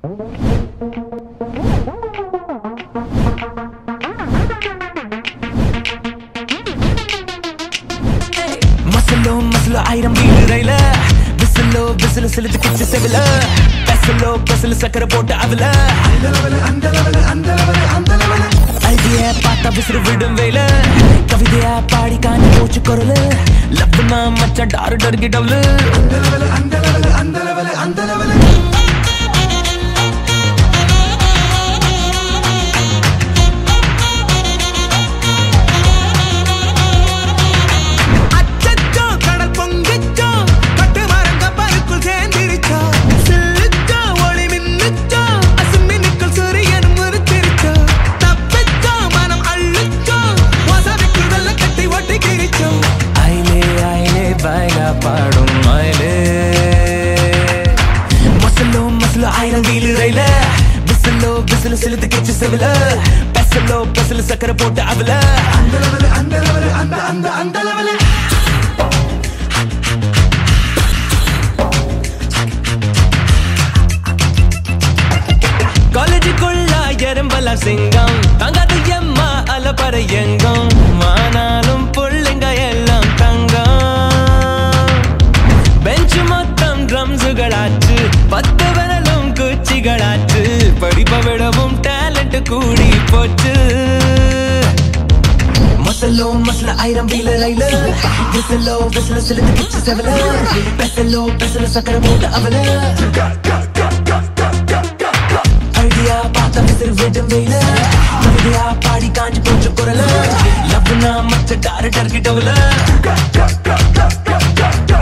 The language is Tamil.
மசலோ மசலோ ஆயிரம் வீடு ரயில விசிலோ விசில செலுத்து கிச்சு செவில பெசலோ பெசல சக்கரை போட்டு அவல அழுதிய பார்த்தா விசிறு விடும் வேல கவிதையா பாடி காஞ்சி போச்சு குரல் லவ்னா மச்சான் டாரு டர்கி டவுலு அச்சச்சோ கடல் பொங்கிச்சோ கட்டு மரம் கப்பலுக்குள் சேர்ந்திருச்சோ சில்லுச்சோ ஒளி மின்னுச்சோ அசுமினுக்குள் சூரியன் முறிச்சிருச்சோ தப்பிச்சோ மனம் அள்ளுச்சோ வசதிக்குள் வெள்ள கட்டி ஒட்டிக்கிருச்சோ ஐலே ஐலே பாய்லா பாடும் ஐலே மசலோ மசலோ ஆயிரம் வீடு ரயில விசிலோ விசில செலுத்து கிச்சு செவில பெசலோ பெசல சக்கரை போட்டு அவல காலேஜுக்குள்ள எறும்பெல்லாம் சிங்கம் தங்காது எம்மா அலப்பற எங்கும் ஆனாலும் புள்ளைங்க எல்லாம் தங்கம் பெஞ்சு மொத்தம் ட்ரம்ஸுகளாச்சு பத்து விரலும் குச்சிகளாச்சு படிப்ப விடவும் டேலண்ட் கூடி போச்சு மசலோ மசல ஆயிரம் வீல ரயில விசலோ விசல சிலுத்து கிச்சு செவல பெசலோ பெசல சக்கரை போட்டு அவல அழுதியா பார்த்த விசிறு விடும் வெயில கவிதையா பாடி காஞ்சி போச்சு குரல லவ்னா மச்ச டாரு டர்கிட்டவுல